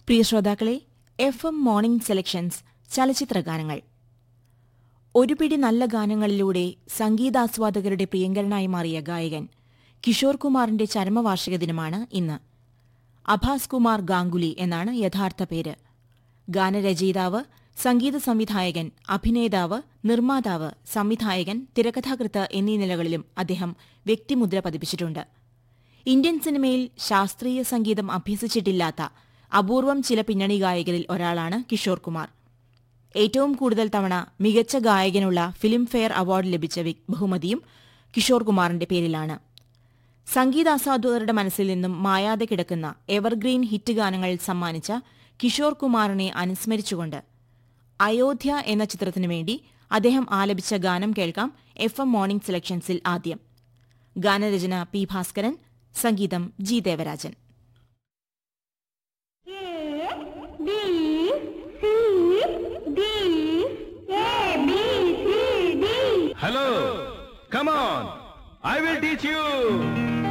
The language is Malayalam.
പ്രിയ ശ്രോതാക്കളെ എഫ് എം മോർണിംഗ് സെലക്ഷൻസ് ചലച്ചിത്ര ഗാനങ്ങൾ ഒരു പിടി നല്ല ഗാനങ്ങളിലൂടെ സംഗീതാസ്വാദകരുടെ പ്രിയങ്കരനായി മാറിയ ഗായകൻ കിഷോർ കുമാറിന്റെ ചരമവാർഷിക ദിനമാണ് ഇന്ന് അഭാസ് കുമാർ ഗാംഗുലി എന്നാണ് യഥാർത്ഥ പേര് ഗാനരചയിതാവ് സംഗീത സംവിധായകൻ അഭിനേതാവ് നിർമ്മാതാവ് സംവിധായകൻ തിരക്കഥാകൃത്ത് എന്നീ നിലകളിലും അദ്ദേഹം വ്യക്തിമുദ്ര പതിപ്പിച്ചിട്ടുണ്ട് ഇന്ത്യൻ സിനിമയിൽ ശാസ്ത്രീയ സംഗീതം അഭ്യസിച്ചിട്ടില്ലാത്ത അപൂർവം ചില പിന്നണി ഗായകരിൽ ഒരാളാണ് കിഷോർ കുമാർ ഏറ്റവും കൂടുതൽ തവണ മികച്ച ഗായകനുള്ള ഫിലിംഫെയർ അവാർഡ് ലഭിച്ച വി- ബഹുമതിയും കിഷോർ കുമാറിന്റെ പേരിലാണ് സംഗീതാസ്വാദകരുടെ മനസ്സിൽ നിന്നും മായാതെ കിടക്കുന്ന എവർഗ്രീൻ ഹിറ്റ് ഗാനങ്ങൾ സമ്മാനിച്ച കിഷോർ കുമാറിനെ അനുസ്മരിച്ചുകൊണ്ട് അയോധ്യ എന്ന ചിത്രത്തിനു വേണ്ടി അദ്ദേഹം ആലപിച്ച ഗാനം കേൾക്കാം എഫ് എം മോർണിംഗ് സെലക്ഷൻസിൽ ആദ്യം ഗാനരചന പി ഭാസ്കരൻ സംഗീതം G Devarajan A B C D A B C D Hello. Come on. I will teach you.